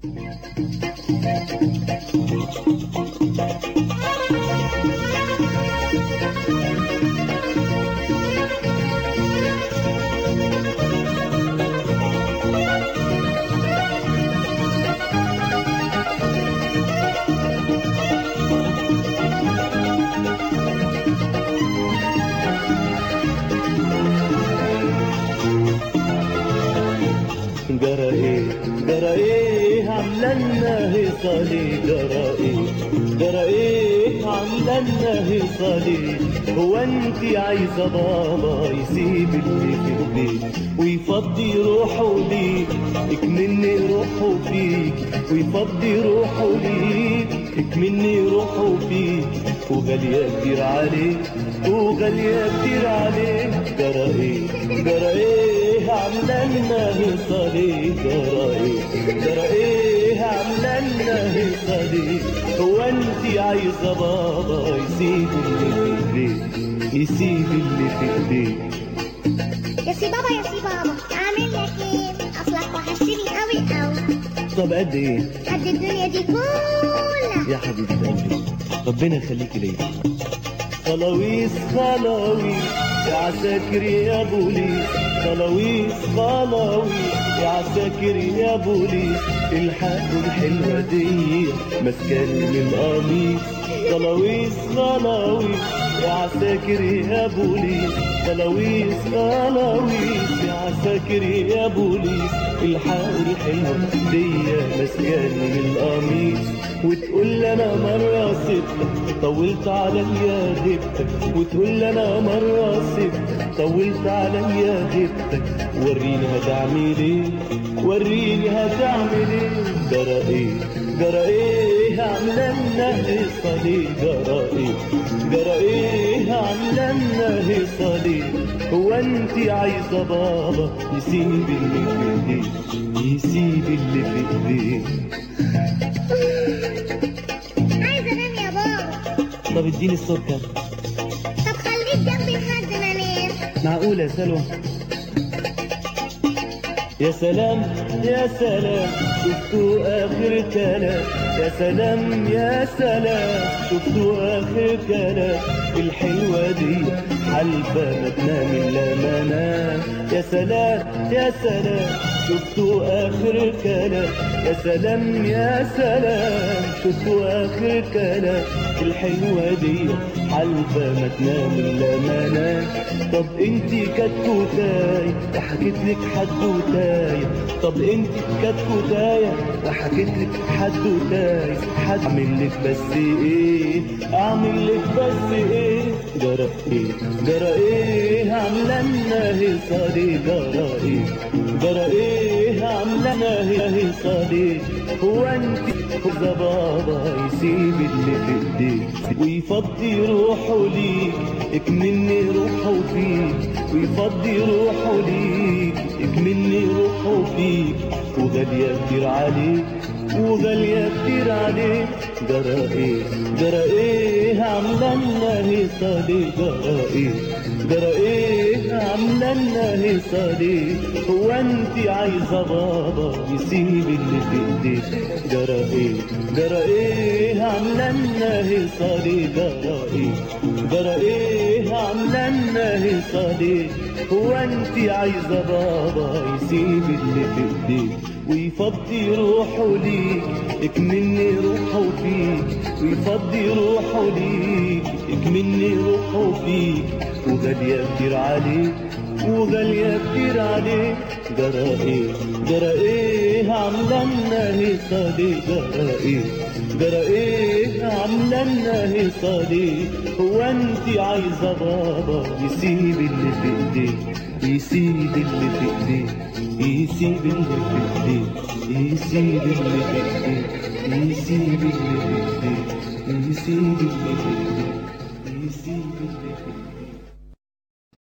جرى ايه جرى ايه عامله لنا هيصه جرى ايه جرى ايه عامله لنا هيصه هو انت عايزه بابا يسيب اللي في البيت ويفضي روحه ليك اكمني روحه فيك ويفضي روحه ليك اكمني روحه فيك وغالية كتير عليك وغالية كتير عليك جرى ايه جرى ايه عامله لنا هيصه جرى ايه جرى ايه عامله لنا هيصه هو انت عايزه بابا يسيب اللي في ايديك يسيب اللي في ايديك يا سي بابا يا سي بابا اعمل لك ايه اصلك وحشتني قوي قوي طب قد ايه قد الدنيا دي كلها يا حبيبي قلبي ربنا يخليكي ليا خلاويص خلاويص يا عساكر يا بوليس خلاويص خلاويص يا عساكر يا بوليس الحقوا الحلوة دي مسكاني من القميص خلاويص خلاويص يا عساكر يا بوليس خلاويص خلاويص يا عساكر يا بوليس الحقوا الحلوة دي مسكاني من القميص وتقول لي انا مرة سبتك طولت عليا غيبتك وتقول لي انا مرة سبتك طولت عليا غيبتك وريني هتعمل ايه وريني هتعمل ايه جرى ايه جرى ايه عامله لنا هيصه ليه جرى ايه جرى ايه عامله لنا هيصه ليه هو انت عايزه بابا يسيب اللي في ايديه يسيب اللي في ايديه عايزه انام يا بابا طب اديني السكر طب خليك جنبي لحد ما انام معقولة يا سلوى يا سلام يا سلام شفتوا آخر كلام يا سلام يا سلام شفتوا آخر كلام الحلوة دي حلفة ما تنام إلا ما نام يا سلام يا سلام شفتوا آخر كلام يا سلام يا سلام شفتوا آخر كلام الحلوة دي حلفة ما تنام إلا ما نام طب انتي كتكوتاية وحكيت لك حدوتاية طب انتي كتكوتاية وحكيت لك حدوتاية حد اعمل لك بس ايه اعمل لك بس ايه جرى ايه جرى ايه عامله لنا هيصه ليه جرى ايه جرى ايه عامله لنا هيصه ليه هو انت خذ بابا يسيب اللي في ايديك ويفضي روحه ليك اكمني روحه فيك ويفضي روحه ليك اكمني روحه فيك وغالية كتير عليك وغالية كتير عليك جرى ايه جرى ايه عاملة لنا هيصة ليه جرى ايه جرى ايه عاملة لنا هيصة ليه هو انت عايزة بابا يسيب اللي في ايديك جرى ايه جرى ايه عاملة لنا هيصة ليه جرى ايه جرى ايه عاملة لنا هيصة ليه هو انت عايزة بابا يسيب اللي في ايديك ويفضي روحه ليك اكمني روحه فيك ويفضي روحه ليك اكمني روحه فيك وغالية كتير عليك وغالية كتير عليك جرى ايه جرى ايه عاملة لنا هيصة ليه جرى ايه جرى ايه عاملة لنا هيصة ليه هو انت عايزة بابا يسيب اللي في ايديك يسيب اللي في ايديك يسيب اللي في ايديك يسيب اللي في ايديك يسيب اللي في ايديك يسيب اللي في ايديك